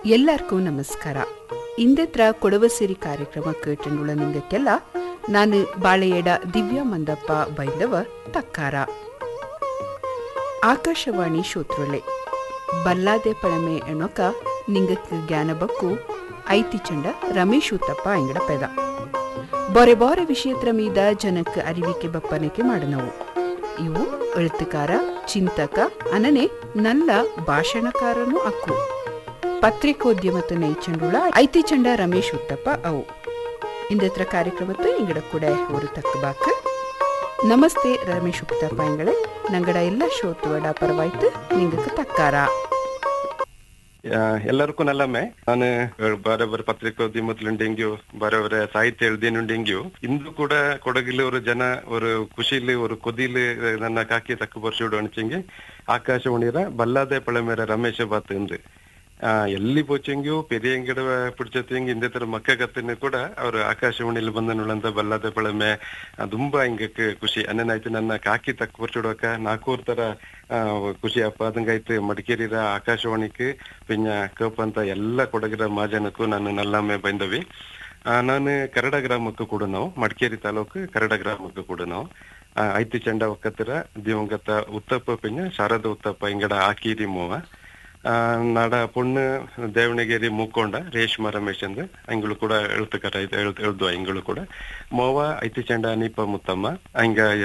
ಎಲ್ಲರಿಗೂ ನಮಸ್ಕಾರ ಇಂದೆತ್ರ ಕೊಡವಸಿರಿ ಕಾರ್ಯಕ್ರಮ ಕೇಟಂಡುಳ ನಿಂಗಕ್ಕೆಲ್ಲ ನಾನು ಬಾಳೆಯಡ ದಿವ್ಯಾ ಮಂದಪ್ಪ ಬೈಂದವ ತಕ್ಕಾರ ಆಕಾಶವಾಣಿ ಶೋತ್ರುಳೆ ಬಲ್ಲಾದೆ ಪಳಮೆ ಎಣೊಕ ನಿಂಗಕ್ಕೆ ಜ್ಞಾನ ಬಕ್ಕು ಐತಿ ಚಂಡ ರಮೇಶ್ ಉತ್ತಪ್ಪ ಅಂಗಡ ಪೆದ ಬೊರೆ ಬೊರೆ ವಿಷಯತ್ರ ಮೀದ ಜನಕ್ಕೆ ಅರಿವಿಕೆ ಬಪ್ಪನಕ್ಕೆ ಮಾಡನವು ಇವು ಎಳುತ್ತುಕಾರ ಚಿಂತಕ ಅನನೆ ನಲ್ಲ ಭಾಷಣಕಾರನೂ ಅಕ್ಕು ಪತ್ರಿಕೋದ್ಯಮದ ನೈಚಂಡುಳ ಐತಿ ಚಂಡ ರಮೇಶ್ ಉತ್ತಪ್ಪ ಅವು ಇಂದತ್ರ ಕಾರ್ಯಕ್ರಮತ್ತು ಇಂಗಡ ಕೂಡ ஒரு ತಕ್ಕಬಾಕ ನಮಸ್ತೆ ರಮೇಶ್ ಉತ್ತಪ್ಪ ಇಂಗಳೆ ನಂಗಡ ಎಲ್ಲ ಶೋತುವಡ ಪರವಾಯ್ತು ನಿಂಗಕ್ಕೆ ತಕ್ಕಾರ ಎಲ್ಲರಿಗೂ ನಲ್ಲಮ್ಮೆ ನಾನು ಬೇರೆ ಬೇರೆ ಪತ್ರಿಕೋದ್ಯಮത്തിലുണ്ടെങ്കിൽ ಬೇರೆ ಬೇರೆ ಸಾಹಿತ್ಯ ಎഴുതിനുണ്ടെങ്കിൽ ಇಂದು ಕೂಡ ಕೊಡಗಿಲು ഒരു ಜನ ഒരു ಖುಷಿಲಿ ഒരു ಕೊದಿಲಿ ನನ್ನ ಕಾಕಿ ತಕ್ಕ ಬರ್ಸಿಡು ಅಣಿಚೆಂಗೆ ಆಕಾಶವಾಣಿರ ಬಲ್ಲಾದೆ ಪಳಮೇರ ರಮೇಶ ಬಾತ್ ಎಂದು ಎಲ್ಲಿ போச்செங்கோ பெரியங்கிட பிடிச்சதைங்க இந்த ತರ ಮಕ್ಕ ಕತ್ತನೆ ಕೂಡ ಅವರು ಆಕಾಶವಾಣಿಲಿ ಬಂದನುಳಂತ ಬಲ್ಲದ ಬಳಮೆ ತುಂಬಾ ಹಿಂಗಕ್ಕೆ ಖುಷಿ ಅನ್ನೇನಾಯ್ತು ನನ್ನ ಕಾಕಿ ತಕ್ಕ ಬರ್ಚಿಡುವಕ ನಾಲ್ಕೂರ್ ತರ ಆ, ಖುಷಿ ಅಪ್ಪ ಅದಂಗಾಯ್ತು ಮಡಿಕೇರಿರ ಆಕಾಶವಾಣಿക്ക് പിന്നെ ಕೇಪಂತ ಎಲ್ಲ ಕೊಡಗಿರ ಮಾಜನಕ್ಕೂ ನಾನು ನಲ್ಲಮ್ಮೆ ಬೈಂದವಿ ಆ, ನಾನು ಕರಡ ಗ್ರಾಮಕ್ಕೂ ಕೂಡ ನಾವು ಮಡಿಕೇರಿ ತಾಲೂಕು ಕರಡ ಗ್ರಾಮಕ್ಕೂ ಕೂಡ ನಾವು ಆ, ಐತಿ ಚಂಡ ಒಕ್ಕತ್ತರ ದಿವಂಗತ ಉತ್ತಪ್ಪ ಪಿನ್ನ ಶಾರದಾ ಉತ್ತಪ್ಪ ಇಂಗಡ ಆಕೀರಿ ಮೋವ ಆ, ನಡ ಪೊಣ್ಣು ದೇವಣಗೆರೆ ಮೂಕೊಂಡ ರೇಷ್ಮಾ ರಮೇಶ್ ಅಂದ್ ಅಂಗಳು ಕೂಡ ಎಳ್ತಕರ ಎಳ್ದು ಇಂಗಳು ಕೂಡ ಮೋವ ಐತಿ ಚಂಡ ಅನೀಪ ಮುತ್ತಮ್ಮ ಹಂಗ